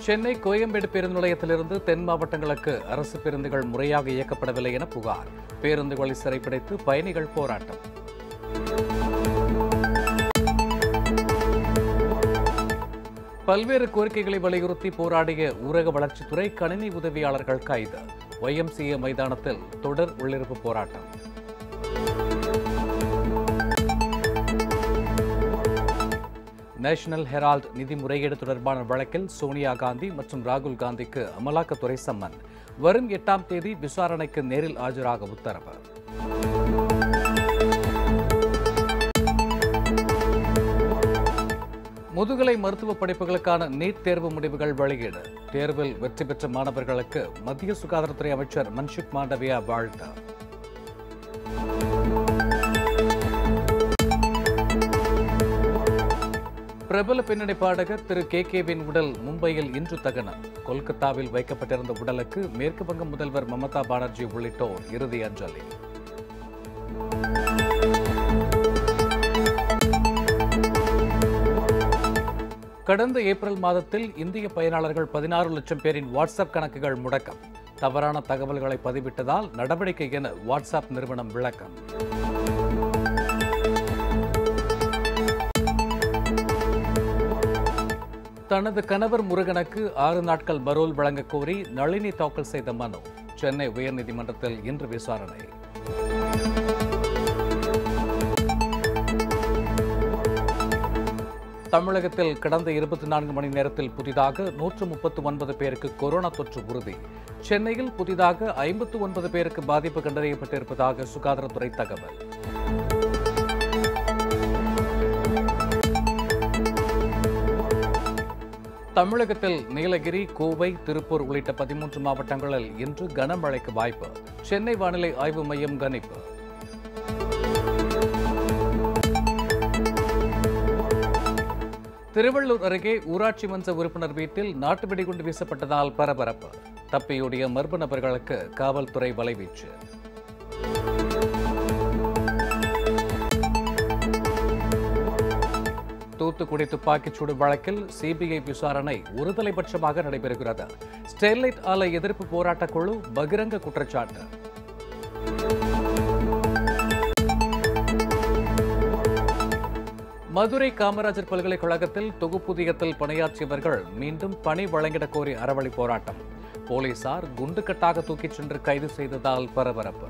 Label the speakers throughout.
Speaker 1: சென்னை கோயம்பேடு பேருந்து நிலையத்திலிருந்து தென் மாவட்டங்களுக்கு அரசு பேருந்துகள் முறையாக இயக்கப்படவில்லை என புகார் பேருந்துகளை சிறைப்பிடித்து பயணிகள் போராட்டம் பல்வேறு கோரிக்கைகளை வலியுறுத்தி போராடிய ஊரக வளர்ச்சித்துறை கணினி உதவியாளர்கள் கைது ஒய்எம்சிஏ மைதானத்தில் தொடர் உள்ளிருப்பு போராட்டம் நேஷனல் ஹெரால்ட் நிதி முறைகேடு தொடர்பான வழக்கில் சோனியா காந்தி மற்றும் ராகுல் காந்திக்கு அமலாக்கத்துறை சம்மன் வரும் எட்டாம் தேதி விசாரணைக்கு நேரில் ஆஜராக உத்தரவு முதுகலை மருத்துவ படிப்புகளுக்கான நீட் தேர்வு முடிவுகள் வெளியீடு தேர்வில் வெற்றி பெற்ற மாணவர்களுக்கு மத்திய சுகாதாரத்துறை அமைச்சர் மன்சுக் மாண்டவியா வாழ்த்து பிரபல பின்னணி பாடகர் திரு கே கேவின் உடல் மும்பையில் இன்று தகனம் கொல்கத்தாவில் வைக்கப்பட்டிருந்த உடலுக்கு மேற்கு வங்க முதல்வர் மமதா பானர்ஜி உள்ளிட்டோர் இறுதி அஞ்சலி கடந்த ஏப்ரல் மாதத்தில் இந்திய பயனாளர்கள் பதினாறு லட்சம் பேரின் வாட்ஸ்அப் கணக்குகள் முடக்கம் தவறான தகவல்களை பதிவிட்டதால் நடவடிக்கை என வாட்ஸ்அப் நிறுவனம் விளக்கம் தனது கணவர் முருகனுக்கு ஆறு நாட்கள் பரோல் வழங்கக் கோரி நளினி தாக்கல் செய்த மனு சென்னை உயர்நீதிமன்றத்தில் இன்று விசாரணை தமிழகத்தில் கடந்த இருபத்தி நான்கு மணி நேரத்தில் புதிதாக நூற்று முப்பத்து ஒன்பது பேருக்கு கொரோனா தொற்று உறுதி சென்னையில் புதிதாக ஐம்பத்து ஒன்பது பேருக்கு பாதிப்பு கண்டறியப்பட்டிருப்பதாக சுகாதாரத்துறை தகவல் தமிழகத்தில் நீலகிரி கோவை திருப்பூர் உள்ளிட்ட பதிமூன்று மாவட்டங்களில் இன்று கனமழைக்கு வாய்ப்பு சென்னை வானிலை ஆய்வு மையம் கணிப்பு திருவள்ளூர் அருகே ஊராட்சி மன்ற உறுப்பினர் வீட்டில் நாட்டு வெடிகுண்டு வீசப்பட்டதால் பரபரப்பு தப்பியோடிய மர்ம நபர்களுக்கு காவல்துறை வலைவீச்சு தூத்துக்குடி துப்பாக்கிச்சூடு வழக்கில் சிபிஐ விசாரணை ஒருதலைபட்சமாக நடைபெறுகிறது ஸ்டெர்லைட் ஆலை எதிர்ப்பு போராட்டக் குழு பகிரங்க குற்றச்சாட்டு மதுரை காமராஜர் பல்கலைக்கழகத்தில் தொகுப்புதியத்தில் பணியாற்றியவர்கள் மீண்டும் பணி வழங்கிடக் கோரி அறவழி போராட்டம் போலீசார் குண்டுக்கட்டாக தூக்கிச் சென்று கைது செய்ததால் பரபரப்பு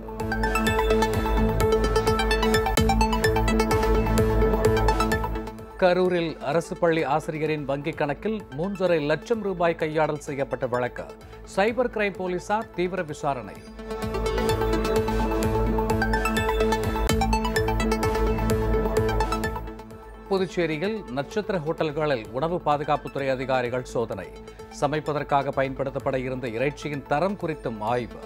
Speaker 1: கரூரில் அரசு பள்ளி ஆசிரியரின் வங்கிக் கணக்கில் மூன்றரை லட்சம் ரூபாய் கையாடல் செய்யப்பட்ட வழக்கு சைபர் கிரைம் போலீசார் தீவிர விசாரணை புதுச்சேரியில் நட்சத்திர ஹோட்டல்களில் உணவு பாதுகாப்புத்துறை அதிகாரிகள் சோதனை சமைப்பதற்காக பயன்படுத்தப்பட இருந்த இறைச்சியின் தரம் குறித்தும் ஆய்வு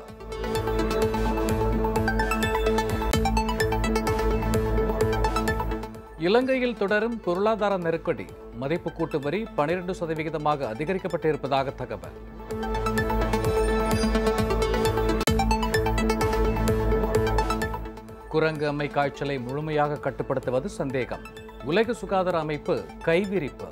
Speaker 1: இலங்கையில் தொடரும் பொருளாதார நெருக்கடி மதிப்பு கூட்டு வரி பனிரெண்டு சதவிகிதமாக அதிகரிக்கப்பட்டிருப்பதாக தகவல் குரங்கு அம்மை காய்ச்சலை முழுமையாக கட்டுப்படுத்துவது சந்தேகம் உலக சுகாதார அமைப்பு கைவிரிப்பு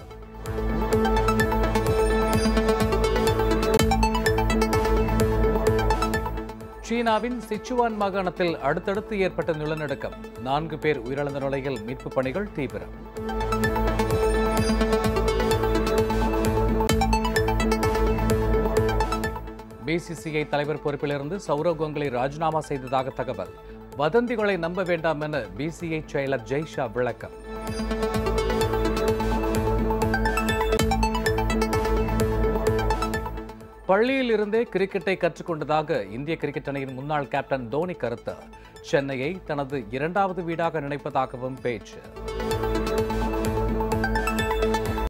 Speaker 1: சீனாவின் சிச்சுவான் மாகாணத்தில் அடுத்தடுத்து ஏற்பட்ட நிலநடுக்கம் நான்கு பேர் உயிரிழந்த நிலையில் மீட்புப் பணிகள் தீவிரம் பிசிசிஐ தலைவர் பொறுப்பிலிருந்து சௌரவ் கங்குலி ராஜினாமா செய்ததாக தகவல் வதந்திகளை நம்ப வேண்டாம் என பிசிஐ செயலர் ஜெய்ஷா விளக்கம் பள்ளியில் இருந்தே கிரிக்கெட்டை கற்றுக்கொண்டதாக இந்திய கிரிக்கெட் அணியின் முன்னாள் கேப்டன் தோனி கருத்து சென்னையை தனது இரண்டாவது வீடாக நினைப்பதாகவும் பேச்சு